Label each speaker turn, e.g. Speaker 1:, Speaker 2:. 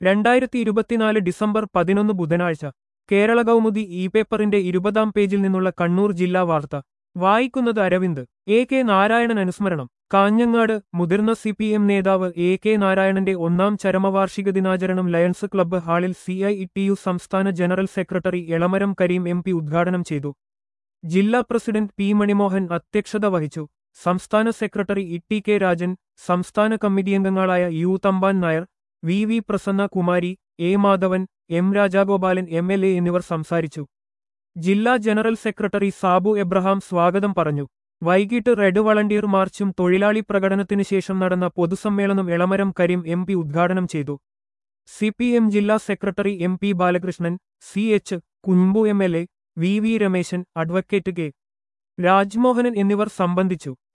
Speaker 1: രണ്ടായിരത്തി ഇരുപത്തിനാല് ഡിസംബർ പതിനൊന്ന് ബുധനാഴ്ച കേരള കൗമുദി ഇ പേപ്പറിന്റെ ഇരുപതാം പേജിൽ നിന്നുള്ള കണ്ണൂർ ജില്ലാ വാർത്ത വായിക്കുന്നത് അരവിന്ദ് എ കെ നാരായണൻ അനുസ്മരണം കാഞ്ഞങ്ങാട് മുതിർന്ന സി പി എം നേതാവ് എ കെ നാരായണന്റെ ഒന്നാം ചരമവാർഷിക ദിനാചരണം ലയൺസ് ക്ലബ്ബ് ഹാളിൽ സി ഐ ടി യു സംസ്ഥാന general secretary Elamaram Kareem M P ഉദ്ഘാടനം ചെയ്തു ജില്ലാ പ്രസിഡന്റ് പി മണിമോഹൻ അധ്യക്ഷത വഹിച്ചു സംസ്ഥാന secretary E T K Rajan സംസ്ഥാന കമ്മിറ്റി അംഗങ്ങളായ U Thampan Nair V V Prasanna Kumari A Madhavan M Rajagopalan M L A എന്നിവർ സംസാരിച്ചു ജില്ലാ ജനറൽ സെക്രട്ടറി സാബു എബ്രഹാം സ്വാഗതം പറഞ്ഞു വൈകിട്ട് റെഡ് വളണ്ടിയർ മാർച്ചും തൊഴിലാളി പ്രകടനത്തിനു ശേഷം നടന്ന പൊതുസമ്മേളനം എളമരം കരീം എം പി ഉദ്ഘാടനം ചെയ്തു സി പി എം ജില്ലാ secretary M P Balakrishnan C H Kunhambu M L A V V Rameshan advocate K Rajmohanan എന്നിവർ സംബന്ധിച്ചു